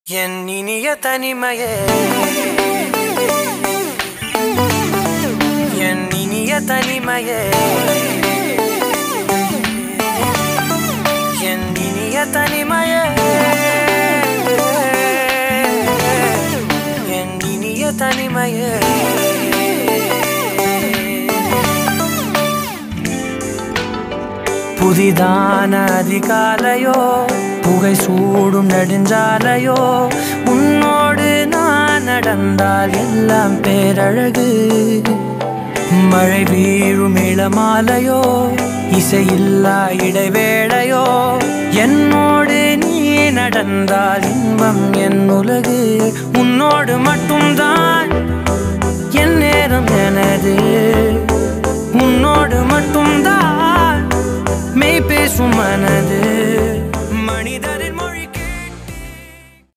என் இனிய தனிமையே என் இனிய தனிமையே என் இனிய தனிமையே என் இனிய தனிமையே புதிதான அதிகாலையோ புகை சூடும் நெடுஞ்சாலையோ உன்னோடு நான் நடந்தால் எல்லாம் பேரழகு மழை வீழும் இளமாலையோ இசையில்லா இடைவேளையோ என்னோடு நீ நடந்தால் இன்பம் என் உலகு உன்னோடு மட்டும்தான் என் நேரம் எனது உன்னோடு மட்டும்தான் மெய் பேசும் மனது மனிதரில்